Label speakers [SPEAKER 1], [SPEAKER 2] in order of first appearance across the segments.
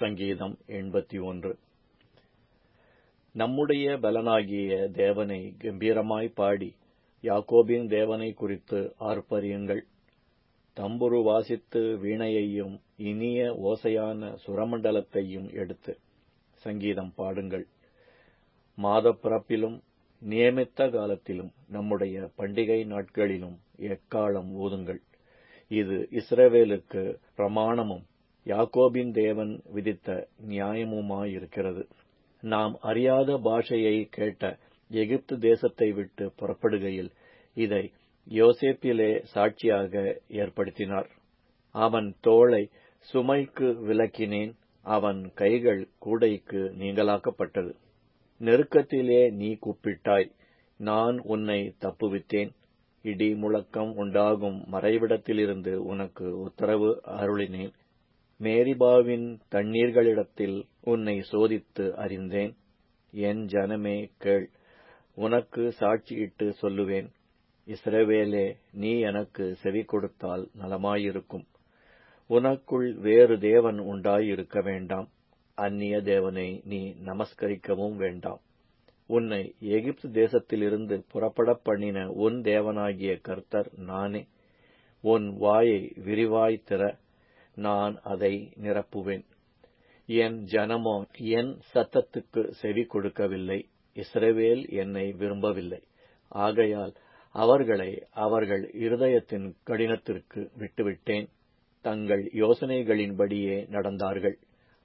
[SPEAKER 1] சங்கீதம் எண்பத்தி ஒன்று நம்முடைய பலனாகிய தேவனை கம்பீரமாய் பாடி யாக்கோபின் தேவனை குறித்து ஆர்ப்பரியுங்கள் தம்புரு வாசித்து வீணையையும் இனிய ஓசையான சுரமண்டலத்தையும் எடுத்து சங்கீதம் பாடுங்கள் மாதப்பிறப்பிலும் நியமித்த காலத்திலும் நம்முடைய பண்டிகை நாட்களிலும் எக்காலம் ஊதுங்கள் இது இஸ்ரவேலுக்கு பிரமாணமும் யாக்கோபின் தேவன் விதித்த நியாயமுமாயிருக்கிறது நாம் அறியாத பாஷையை கேட்ட எகிப்து தேசத்தை விட்டு புறப்படுகையில் இதை யோசேப்பிலே சாட்சியாக ஏற்படுத்தினார் அவன் தோளை சுமைக்கு விலக்கினேன் அவன் கைகள் கூடைக்கு நீங்களாக்கப்பட்டது நெருக்கத்திலே நீ கூப்பிட்டாய் நான் உன்னை தப்புவித்தேன் இடி முழக்கம் உண்டாகும் மறைவிடத்திலிருந்து உனக்கு உத்தரவு அருளினேன் மேரிபாவின் தண்ணீர்களிடத்தில் உன்னை சோதித்து அறிந்தேன் என் ஜனமே கேள் உனக்கு சாட்சியிட்டு சொல்லுவேன் இஸ்ரவேலே நீ எனக்கு செவி கொடுத்தால் நலமாயிருக்கும் உனக்குள் வேறு தேவன் உண்டாயிருக்க வேண்டாம் அந்நிய தேவனை நீ நமஸ்கரிக்கவும் வேண்டாம் உன்னை எகிப்து தேசத்திலிருந்து புறப்பட பண்ணின உன் தேவனாகிய கர்த்தர் நானே உன் வாயை விரிவாய் திற நான் அதை நிரப்புவேன் என் ஜனமோ என் சத்தத்துக்கு செவி கொடுக்கவில்லை இஸ்ரவேல் என்னை விரும்பவில்லை ஆகையால் அவர்களை அவர்கள் இருதயத்தின் கடினத்திற்கு விட்டுவிட்டேன் தங்கள் யோசனைகளின்படியே நடந்தார்கள்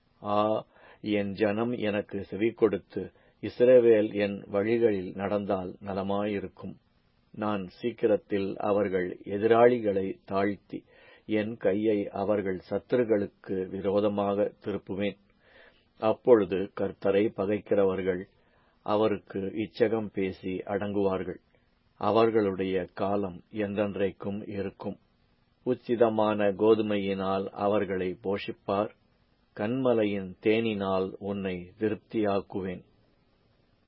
[SPEAKER 1] ஆ என் ஜனம் எனக்கு செவி கொடுத்து இஸ்ரவேல் என் வழிகளில் நடந்தால் நலமாயிருக்கும் நான் சீக்கிரத்தில் அவர்கள் எதிராளிகளை தாழ்த்தி என் கையை அவர்கள் சத்துருகளுக்கு விரோதமாக திருப்புவேன் அப்பொழுது கர்த்தரை பகைக்கிறவர்கள் அவருக்கு இச்சகம் பேசி அடங்குவார்கள் அவர்களுடைய காலம் என்றென்றைக்கும் இருக்கும் உச்சிதமான கோதுமையினால் அவர்களை போஷிப்பார் கண்மலையின் தேனினால் உன்னை திருப்தியாக்குவேன்